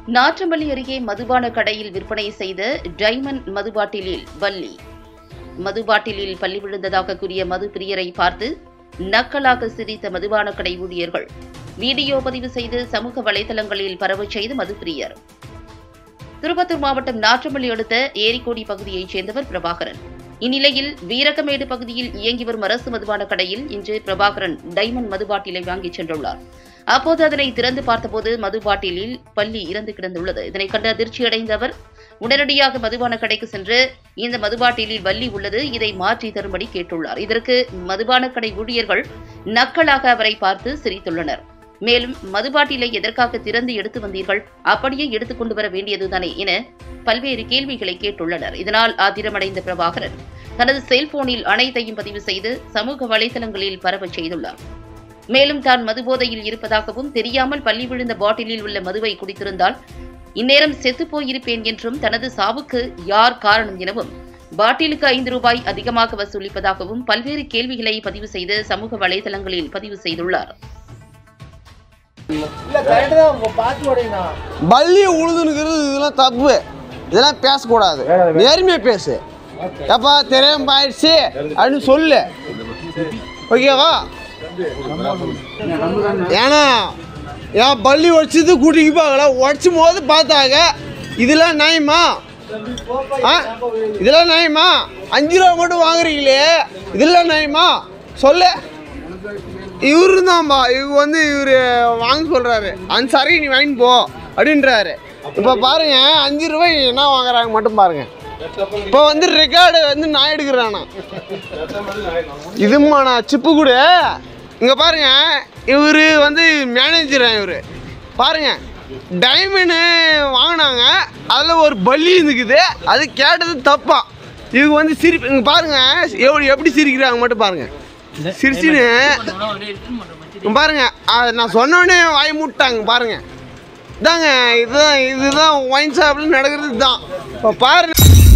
நாற்றம்பள்ளி அருகே மதுபான கடையில் விற்பனை செய்த டைமண்ட் மது பாட்டிலில் வள்ளி மது பாட்டிலில் பள்ளி விழுந்ததாக கூறிய மது பிரியரை பார்த்து நக்கலாக சிரித்த மதுபான கடை ஊழியர்கள் வீடியோ பதிவு செய்து சமூக வலைதளங்களில் பரவச் செய்த மது பிரியர் திருப்பத்தூர் மாவட்டம் நாற்றம்பள்ளி அடுத்த ஏரிக்கோடி பகுதியைச் சேர்ந்தவர் பிரபாகரன் இந்நிலையில் வீரகமேடு பகுதியில் இயங்கி வரும் அரசு மதுபான கடையில் இன்று பிரபாகரன் டைமண்ட் மது பாட்டிலை வாங்கிச் சென்றுள்ளார் அப்போது அதனை திறந்து பார்த்தபோது மது பாட்டிலில் பள்ளி இறந்து கிடந்துள்ளது இதனை கண்டு அதிர்ச்சியடைந்த அவர் உடனடியாக மதுபான கடைக்கு சென்று இந்த மதுபாட்டிலில் வள்ளி உள்ளது இதை மாற்றி தரும்படி கேட்டுள்ளார் இதற்கு மதுபான கடை ஊழியர்கள் நக்கலாக அவரை பார்த்து சிரித்துள்ளனர் மேலும் மதுபாட்டிலை எதற்காக திறந்து எடுத்து வந்தீர்கள் அப்படியே எடுத்துக் கொண்டு வர வேண்டியதுதானே என பல்வேறு கேள்விகளை கேட்டுள்ளனர் இதனால் ஆத்திரமடைந்த பிரபாகரன் தனது செல்போனில் அனைத்தையும் பதிவு செய்து சமூக வலைதளங்களில் பரவச் செய்துள்ளார் மேலும் தான் மதுபோதையில் இருப்பதாகவும் தெரியாமல் பள்ளி விழுந்த பாட்டிலில் உள்ள மதுவை குடித்திருந்தால் இந்நேரம் செத்துப் போயிருப்பேன் என்றும் தனது சாவுக்கு யார் காரணம் எனவும் பாட்டிலுக்கு ஐந்து ரூபாய் அதிகமாக வசூலிப்பதாகவும் பல்வேறு கேள்விகளை பதிவு செய்து சமூக வலைதளங்களில் பதிவு செய்துள்ளார் இல்ல கரெக்ட் தான் உங்க பாத்து உடையண்ணா பள்ளி உழுதுனுக்கிறது இதெல்லாம் தப்பு இதெல்லாம் பேசக்கூடாது நேர்மையாக பேசு ஏப்பா தெரியாம ஆயிடுச்சு அப்படின்னு சொல்லு ஓகேவா ஏன்னா ஏன் பள்ளி உடச்சது கூட்டிக்கு பார்க்கல உடச்சும் போது பார்த்தாங்க இதெல்லாம் நியாயமா ஆ இதெல்லாம் நியாயமா அஞ்சு ரூபா மட்டும் வாங்குறீங்களே இதெல்லாம் நியாயமா சொல்லு இவரு தான்ப்பா இவர் வந்து இவர் வாங்க சொல்கிறாரு அந்த சரி நீ வாங்கிட்டு போ அப்படின்றாரு இப்போ பாருங்க அஞ்சு ரூபாய் என்ன வாங்குறாங்க மட்டும் பாருங்க இப்போ வந்து ரெக்கார்டு வந்து நான் எடுக்கிறானா இதுமா நான் சிப்பு கூட இங்கே பாருங்க இவர் வந்து மேனேஜரா இவர் பாருங்க டைமண்டு வாங்கினாங்க அதில் ஒரு பள்ளி இருக்குது அது கேட்டது தப்பா இவங்க வந்து சிரிப்பு இங்கே பாருங்க எவ்வளோ எப்படி சிரிக்கிறாங்க மட்டும் பாருங்க சிரிச்சுன்னு இங்க பாருங்க அது நான் சொன்னோடனே வாய் மூட்டாங்க பாருங்க இதாங்க இதுதான் இதுதான் ஒயின் ஷாப்பில் நடக்கிறது தான் இப்போ பாருங்க